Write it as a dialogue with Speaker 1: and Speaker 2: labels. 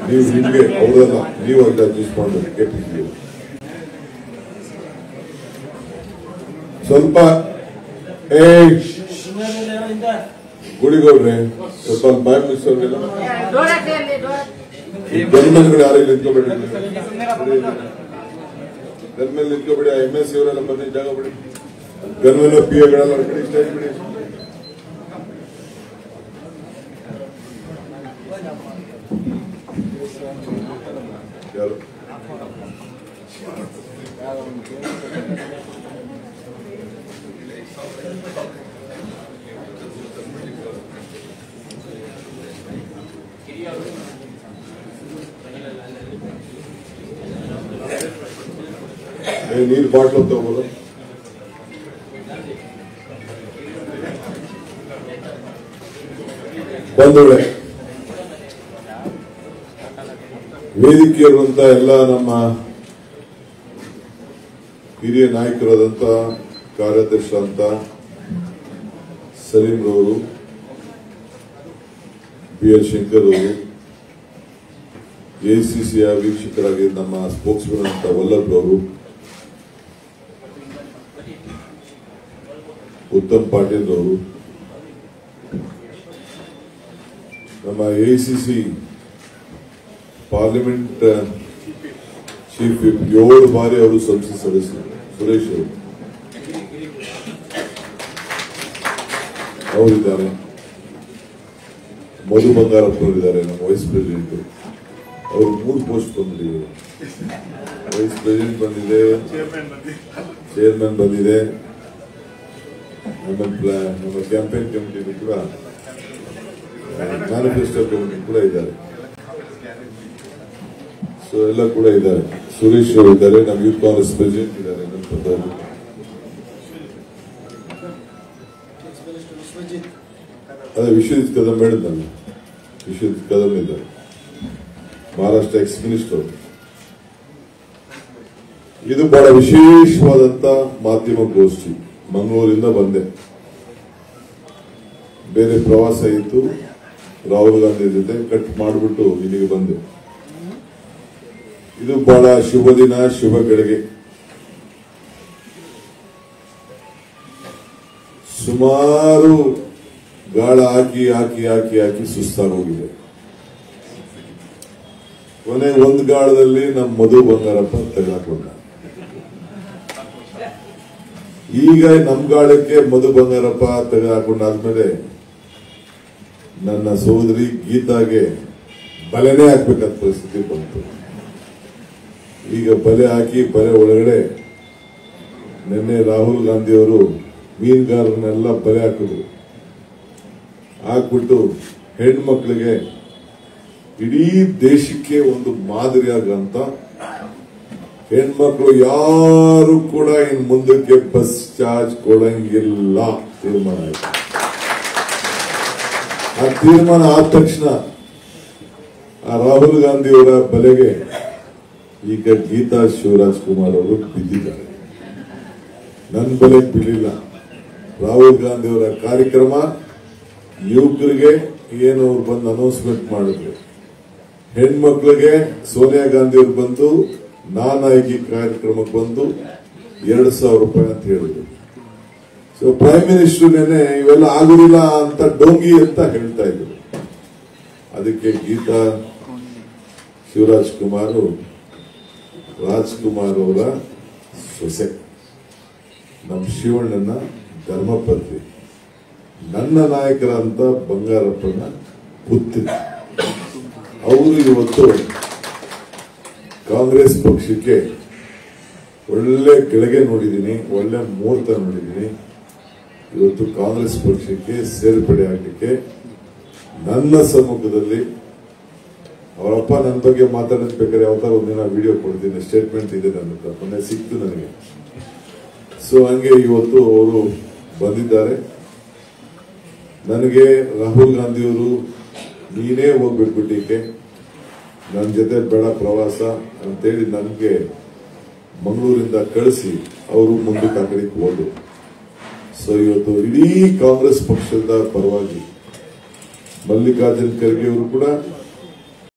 Speaker 1: ನೀವು ನಿಮ್ಗೆ ಅವರಲ್ಲ ನೀವು ಅಂತ ಅಡ್ಜಸ್ಟ್ ಮಾಡಬೇಕು ಕೆಪಿಸಿ ಸ್ವಲ್ಪ ಏ ಗುಡಿಗೌಡ್ರೆ ಸ್ವಲ್ಪ ಬಾಯ್ ಮುಗಿಸೋರ್ಗೆಲ್ಲ ಗನ್ಮನ್ಗಳು ಯಾರು ಇಲ್ಲಿ ನಿಂತ್ಕೋಬೇಡಿ ಗನ್ಮೇಲೆ ನಿಂತ್ಕೋಬೇಡಿ ಎಂ ಎಸ್ ಇವರೆಲ್ಲ ಬನ್ನಿ ಜಾಗ ಬಿಡಿ ಗನ್ಮೇಲೆ ಪಿ ಎಗಳೆಲ್ಲ ಕಡೆ ಇಷ್ಟ ಬಿಡಿ ಯಾರು ಏ, ನೀರ್ ಬಾಟ್ಲು ತಗೋಬೋದು ಬಂಧುಗಳೇ ವೇದಿಕೆಯಲ್ಲಿರುವಂತ ಎಲ್ಲ ನಮ್ಮ ಹಿರಿಯ ನಾಯಕರಾದಂತ ಕಾರ್ಯಾಧ್ಯಕ್ಷರಂತ ಸಲೀಂ ರವರು ಬಿ ಎಲ್ ಶಂಕರ್ ಅವರು ಎಸಿಸಿಯ ವೀಕ್ಷಕರಾಗಿ ನಮ್ಮ ಸ್ಪೋಕ್ಸ್ಮನ್ ಅಂತ ವಲ್ಲಭ್ ಅವರು ಉತ್ತಮ್ ಪಾಟೀಲ್ ಅವರು ನಮ್ಮ ಎಸಿಸಿ ಪಾರ್ಲಿಮೆಂಟ್ ಚೀಫ್ ವಿಪ್ ಏಳು ಬಾರಿ ಅವರು ಸಂಸತ್ ಸದಸ್ಯರು ಸುರೇಶ್ ಅವರು ಅವರಿದ್ದಾರೆ ಮಧು ಬಂಗಾರಪ್ಪನವರಿದ್ದಾರೆ ನಮ್ಮ ವೈಸ್ ಪ್ರೆಸಿಡೆಂಟ್ ಅವರು ಮೂರು ಪೋಸ್ಟ್ ಬಂದಿದ್ದಾರೆ ವೈಸ್ ಪ್ರೆಸಿಡೆಂಟ್ ಬಂದಿದೆ ಚೇರ್ಮನ್ ಬಂದಿದೆ ನಮ್ಮ ಪ್ಲ- ನಮ್ಮ ಕ್ಯಾಂಪೇನ್ ಕಮಿಟಿ ಕೂಡ ಮ್ಯಾನಿಫೆಸ್ಟೋ ಕಮಿಟಿ ಕೂಡ ಇದ್ದಾರೆ ಸೊ ಎಲ್ಲ ಕೂಡ ಇದ್ದಾರೆ ಸುರೇಶ್ ಅವರು ಇದ್ದಾರೆ ನಮ್ಮ ಯೂತ್ ಕಾಂಗ್ರೆಸ್ ಪ್ರೆಸಿಡೆಂಟ್ ಇದ್ದಾರೆ ಗಣಪತ್ ಅವರು ಅದೇ ವಿಶ್ವಜಿತ್ ಕದಂ ಹೇಳಿದ್ನಲ್ಲ ವಿಶ್ವಜಿತ್ ಕದಂ ಇದ್ದಾರೆ ಮಹಾರಾಷ್ಟ್ರ ಎಕ್ಸ್ ಮಿನಿಸ್ಟರ್ ಇದು ಬಹಳ ವಿಶೇಷವಾದಂತ ಮಾಧ್ಯಮ ಗೋಷ್ಠಿ ಮಂಗಳೂರಿಂದ ಬಂದೆ ಬೇರೆ ಪ್ರವಾಸ ಇತ್ತು ರಾಹುಲ್ ಗಾಂಧಿ ಜೊತೆ ಕಟ್ ಮಾಡಿಬಿಟ್ಟು ಇಲ್ಲಿಗೆ ಬಂದೆ ಇದು ಬಹಳ ಶುಭ ದಿನ ಶುಭ ಗಳಿಗೆ ಸುಮಾರು ಗಾಳ ಹಾಕಿ ಹಾಕಿ ಹಾಕಿ ಹಾಕಿ ಸುಸ್ತಾಗೋಗಿದೆ ಕೊನೆ ಒಂದು ಗಾಳದಲ್ಲಿ ನಮ್ಮ ಮಧು ಬಂಗಾರಪ್ಪ ತೆಗೆದುಕೊಂಡ ಈಗ ನಮ್ ಗಾಳಕ್ಕೆ ಮಧು ಬಂಗಾರಪ್ಪ ತೆಗೆದುಕೊಂಡಾದ್ಮೇಲೆ ನನ್ನ ಸೋದರಿ ಗೀತಾಗೆ ಬಲೆನೇ ಹಾಕ್ಬೇಕಾದ ಪರಿಸ್ಥಿತಿ ಬಂತು ಈಗ ಬಲೆ ಹಾಕಿ ಬಲೆ ಒಳಗಡೆ ನಿನ್ನೆ ರಾಹುಲ್ ಗಾಂಧಿ ಅವರು ಮೀನುಗಾರರನ್ನೆಲ್ಲ ಬಲೆ ಹಾಕಿದ್ರು ಹಾಕ್ಬಿಟ್ಟು ಹೆಣ್ಮಕ್ಳಿಗೆ ಇಡೀ ದೇಶಕ್ಕೆ ಒಂದು ಮಾದರಿಯಾಗಂತ ಹೆಣ್ಮಕ್ಳು ಯಾರು ಕೂಡ ಇನ್ ಮುಂದಕ್ಕೆ ಬಸ್ ಚಾರ್ಜ್ ಕೊಡಂಗಿಲ್ಲ ತೀರ್ಮಾನ ಆಯ್ತು ಆ ತೀರ್ಮಾನ ಆದ ತಕ್ಷಣ ಆ ರಾಹುಲ್ ಗಾಂಧಿ ಅವರ ಬಲೆಗೆ ಈಗ ಗೀತಾ ಶಿವರಾಜ್ ಕುಮಾರ್ ಅವರು ಬಿದ್ದಿದ್ದಾರೆ ನನ್ನ ಬಲೆಗೆ ಬೀಳಿಲ್ಲ ರಾಹುಲ್ ಗಾಂಧಿ ಅವರ ಕಾರ್ಯಕ್ರಮ ಯುವಕರಿಗೆ ಏನು ಅವ್ರು ಬಂದು ಅನೌನ್ಸ್ಮೆಂಟ್ ಮಾಡಿದ್ರು ಹೆಣ್ಮಕ್ಳಿಗೆ ಸೋನಿಯಾ ಗಾಂಧಿ ಅವರು ಬಂದು ನಾನಾಯಕಿ ಕಾರ್ಯಕ್ರಮಕ್ಕೆ ಬಂದು ಎರಡು ಸಾವಿರ ರೂಪಾಯಿ ಅಂತ ಹೇಳಿದ್ರು ಸೊ ಪ್ರೈಮ್ ಮಿನಿಸ್ಟರ್ ನೆನೆ ಇವೆಲ್ಲ ಆಗುದಿಲ್ಲ ಅಂತ ಡೋಂಗಿ ಅಂತ ಹೇಳ್ತಾ ಇದ್ರು ಅದಕ್ಕೆ ಗೀತಾ ಶಿವರಾಜ್ ಕುಮಾರ್ ರಾಜ್ಕುಮಾರ್ ಅವರ ಸೊಸೆ ನಮ್ಮ ಶಿವಣ್ಣನ ಧರ್ಮಪತ್ನಿ ನನ್ನ ನಾಯಕರಂತ ಬಂಗಾರಪ್ಪನ ಪುತ್ರಿ ಅವರು ಇವತ್ತು ಕಾಂಗ್ರೆಸ್ ಪಕ್ಷಕ್ಕೆ ಒಳ್ಳೆ ಕೆಳಗೆ ನೋಡಿದ್ದೀನಿ ಒಳ್ಳೆ ಮುಹೂರ್ತ ನೋಡಿದ್ದೀನಿ ಇವತ್ತು ಕಾಂಗ್ರೆಸ್ ಪಕ್ಷಕ್ಕೆ ಸೇರ್ಪಡೆ ಆಗಲಿಕ್ಕೆ ನನ್ನ ಸಮ್ಮುಖದಲ್ಲಿ ಅವರಪ್ಪ ನನ್ನ ಬಗ್ಗೆ ಮಾತಾಡೋದು ಬೇಕಾದ್ರೆ ಯಾವತ್ತಾರ ಒಂದಿನ ವಿಡಿಯೋ ಕೊಡ್ತೀನಿ ಸ್ಟೇಟ್ಮೆಂಟ್ ಇದೆ ನನ್ನ ಹತ್ರ ಮೊನ್ನೆ ಸಿಕ್ತು ನನಗೆ ಸೊ ಹಂಗೆ ಇವತ್ತು ಅವರು ಬಂದಿದ್ದಾರೆ ನನಗೆ ರಾಹುಲ್ ಗಾಂಧಿಯವರು ನೀನೇ ಹೋಗ್ಬೇಕು ಟಿಕೆ ನನ್ನ ಜೊತೆ ಬೇಡ ಪ್ರವಾಸ ಅಂತೇಳಿ ನನಗೆ ಮಂಗಳೂರಿಂದ ಕಳಿಸಿ ಅವರು ಮುಂದಕ್ಕೆ ಆ ಕಡೆಗೆ ಹೋದ್ರು ಸೊ ಇವತ್ತು ಇಡೀ ಕಾಂಗ್ರೆಸ್ ಪಕ್ಷದ ಪರವಾಗಿ ಮಲ್ಲಿಕಾರ್ಜುನ್ ಖರ್ಗೆ ಅವರು ಕೂಡ